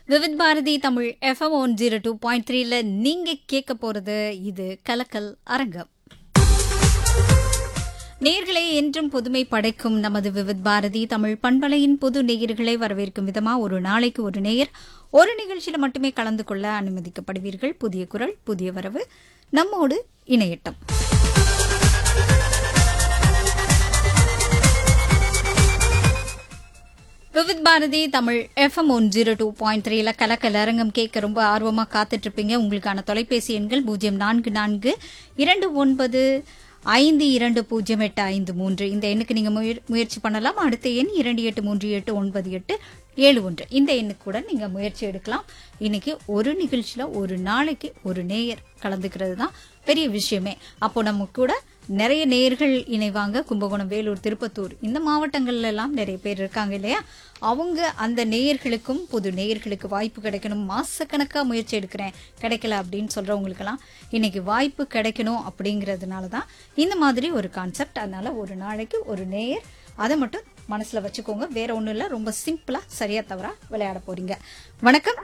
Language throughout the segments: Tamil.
Vividh Bharati Tamil FM one zero two point த்ரீல நீங்க கேட்க போறது இது கலக்கல் அரங்கம் நேர்களை என்றும் புதுமை படைக்கும் நமது விவித் பாரதி தமிழ் பண்பலையின் புது நேயர்களை வரவேற்கும் விதமா ஒரு நாளைக்கு ஒரு நேயர் ஒரு நிகழ்ச்சியில மட்டுமே கலந்து கொள்ள அனுமதிக்கப்படுவீர்கள் புதிய குரல் புதிய வரவு நம்மோடு இணையட்டும் Vividh Bharati Tamil FM one zero two point த்ரீல கலக்கல் அரங்கம் கேட்க ரொம்ப ஆர்வமாக காத்துட்டு இருப்பீங்க உங்களுக்கான தொலைபேசி எண்கள் பூஜ்ஜியம் நான்கு நான்கு இரண்டு ஒன்பது ஐந்து இரண்டு பூஜ்ஜியம் எட்டு ஐந்து மூன்று இந்த எண்ணுக்கு நீங்க முயற்- முயற்சி பண்ணலாம் அடுத்த எண் இரண்டு எட்டு மூன்று எட்டு ஒன்பது எட்டு ஏழு ஒன்று இந்த எண்ணுக்கு கூட நீங்க முயற்சி எடுக்கலாம் இன்னைக்கு ஒரு நிகழ்ச்சியில ஒரு நாளைக்கு ஒரு நேயர் கலந்துக்கிறது தான் பெரிய விஷயமே அப்போ நம்ம கூட நிறைய நேயர்கள் இணைவாங்க கும்பகோணம் வேலூர் திருப்பத்தூர் இந்த மாவட்டங்கள்ல எல்லாம் நிறைய பேர் இருக்காங்க இல்லையா அவங்க அந்த நேயர்களுக்கும் புது நேயர்களுக்கு வாய்ப்பு கிடைக்கணும் மாசக்கணக்கா முயற்சி எடுக்கிறேன் கிடைக்கல அப்படின்னு சொல்றவங்களுக்கெல்லாம் இன்னைக்கு வாய்ப்பு கிடைக்கணும் அப்படிங்கறதுனால தான் இந்த மாதிரி ஒரு கான்செப்ட் அதனால ஒரு நாளைக்கு ஒரு நேயர் அதை மட்டும் மனசுல வச்சுக்கோங்க வேற ஒண்ணும் இல்ல ரொம்ப சிம்பிளா சரியா தவறா விளையாட போறீங்க வணக்கம்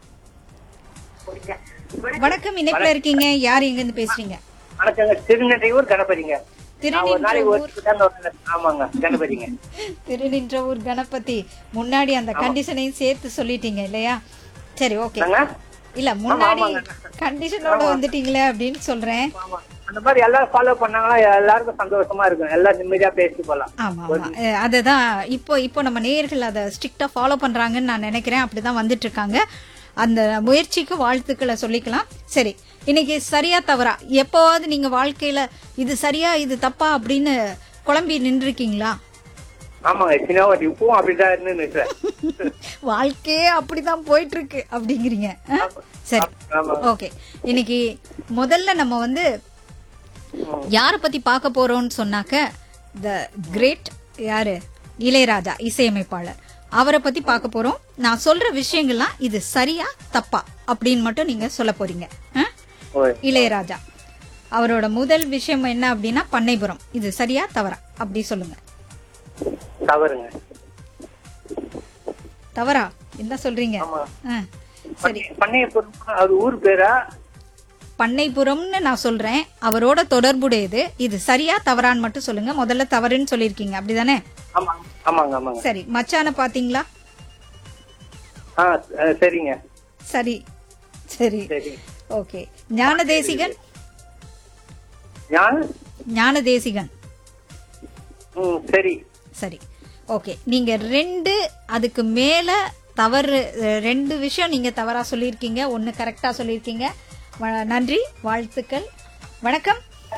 வணக்கம் இணைப்புல இருக்கீங்க யார் எங்க இருந்து பேசுறீங்க வணக்கங்க திருநெல்வேலியூர் கணபதிங்க நான் ஒரு நாளைக்கு ஒரு திருநின்றவூர் தான் ஒரு- ஆமாங்க கணபதிங்க திருநின்றவூர் கணபதி முன்னாடி அந்த கண்டிஷனையும் சேர்த்து சொல்லிட்டீங்க இல்லையா சரி ஓகே என்னங்க? இல்ல முன்னாடி ஆமாங்க. கண்டிஷனோட வந்துட்டீங்களே அப்படின்னு சொல்றேன் ஆமா அந்த மாதிரி எல்லாரும் ஃபாலோ பண்ணாங்களா எல்லாருக்கும் சந்தோஷமா இருக்கும் எல்லாம் நிம்மதியா பேசிட்டு போலாம் ஆமா ஆமா அஹ் அதுதான் இப்போ இப்போ நம்ம நேயர்கள் அதை ஸ்ட்ரிக்டா ஃபாலோ பண்றாங்கன்னு நான் நினைக்கிறேன் அப்படிதான் வந்துட்டு இருக்காங்க அந்த முயற்சிக்கு வாழ்த்துக்களை சொல்லிக்கலாம் சரி இன்னைக்கு சரியா தவறா எப்போவாவது நீங்க வாழ்க்கையில இது சரியா இது தப்பா அப்படின்னு குழம்பி நின்றுருக்கீங்களா ஆமாங்க சின்னவாட்டி இப்பவும் அப்படிதான் இருந்து நிக்கிறேன் வாழ்க்கையே அப்படிதான் போயிட்டு இருக்கு அப்படிங்கிறீங்க ஆ? சரி ஆமா ஓகே இன்னைக்கு முதல்ல நம்ம வந்து யார பத்தி பார்க்க போறோம்னு சொன்னாக்க த கிரேட் யாரு இளையராஜா இசையமைப்பாளர் அவரை பத்தி பார்க்க போறோம் நான் சொல்ற விஷயங்கள்லாம் இது சரியா தப்பா அப்படின்னு மட்டும் நீங்க சொல்ல போறீங்க ஆ? ஓய். இளையராஜா அவரோட முதல் விஷயம் என்ன அப்படின்னா பண்ணைபுரம் இது சரியா தவறா அப்படி சொல்லுங்க தவறுங்க தவறா என்ன சொல்றீங்க ஆமா ஆ, சரி பண்ணையபுரம் அது ஊர் பேரா பண்ணைபுரம்னு நான் சொல்றேன் அவரோட தொடர்புடையது இது சரியா தவறான்னு மட்டும் சொல்லுங்க முதல்ல தவறுன்னு சொல்லியிருக்கீங்க அப்படிதானே ஆமா ஆமாங்க ஆமாங்க சரி மச்சான பாத்தீங்களா ஆ அஹ், சரிங்க சரி சரி சரி ஓகே ஞான தேசிகன் யார் ஞான தேசிகன் ம் சரி சரி ஓகே நீங்க ரெண்டு அதுக்கு மேல தவறு அஹ், ரெண்டு விஷயம் நீங்க தவறா சொல்லியிருக்கீங்க ஒன்னு கரெக்டா சொல்லியிருக்கீங்க வ- நன்றி வாழ்த்துக்கள் வணக்கம்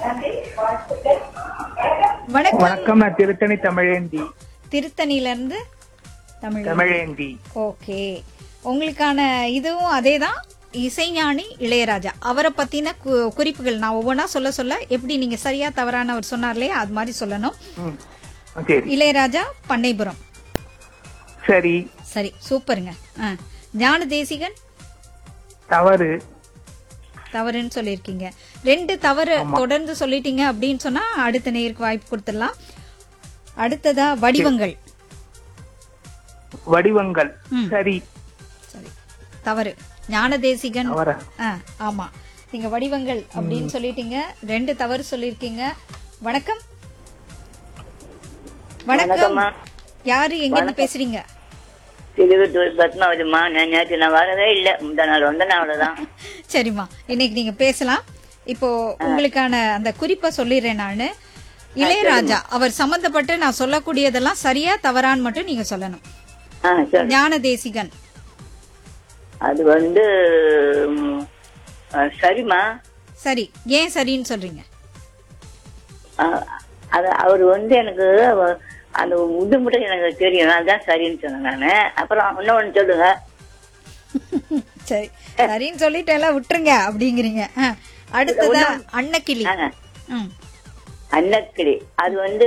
வணக்கம் வணக்கம் நான் திருத்தணி தமிழேந்தி திருத்தணில இருந்து தமிழ் தமிழேந்தி ஓகே உங்களுக்கான இதுவும் அதேதான் இசைஞானி இளையராஜா அவரை பத்தின கு- குறிப்புகள் நான் ஒவ்வொன்றா சொல்ல சொல்ல எப்படி நீங்க சரியா தவறான அவர் சொன்னார் இல்லையா அது மாதிரி சொல்லணும் ம், சரி இளையராஜா பண்ணைபுரம் சரி சரி சூப்பருங்க ஆ. ஞான தேசிகன் தவறு தவறுன்னு சொல்லியிருக்கீங்க ரெண்டு தவறு தொடர்ந்து சொல்லிட்டீங்க அப்படின்னு சொன்னா அடுத்த நேருக்கு வாய்ப்பு கொடுத்துடலாம் அடுத்ததா வடிவங்கள் வடிவங்கள் ம். சரி சரி தவறு ஞான தேசிகன் தவறா ஆ, ஆமா நீங்க வடிவங்கள் அப்படின்னு சொல்லிட்டீங்க ரெண்டு தவறு சொல்லிருக்கீங்க வணக்கம் வணக்கம் யாரு எங்க இருந்து பேசுறீங்க திருவத்தூர் பத்மாவதிமா நான் நேற்று நான் வரவே இல்ல முந்தா நாள் வந்த நான் அவ்வளவுதான் சரிம்மா இன்னைக்கு நீங்க பேசலாம் இப்போ உங்களுக்கான அந்த குறிப்பை சொல்லிடுறேன் நானு இளையராஜா அவர் சம்பந்தப்பட்டு நான் சொல்லக்கூடியதெல்லாம் சரியா தவறான்னு மட்டும் நீங்க சொல்லணும் ஆ சரி ஞான தேசிகன் அது வந்து ம், ஆ, சரிம்மா சரி ஏன் சரின்னு சொல்றீங்க ஆ, அது அவர் வந்து எனக்கு அவ- அந்த முது மட்டும் எனக்கு தெரியும் அதுதான் சரின்னு சொன்னேன் நானு அப்புறம் இன்னொன்னு சொல்லுங்க சரி சரின்னு சொல்லிட்டு எல்லாம் விட்டுருங்க அப்படிங்கிறீங்க ஆ, அடுத்ததா அன்னக்கிளி ஆ, ம் அன்னக்கிளி அது வந்து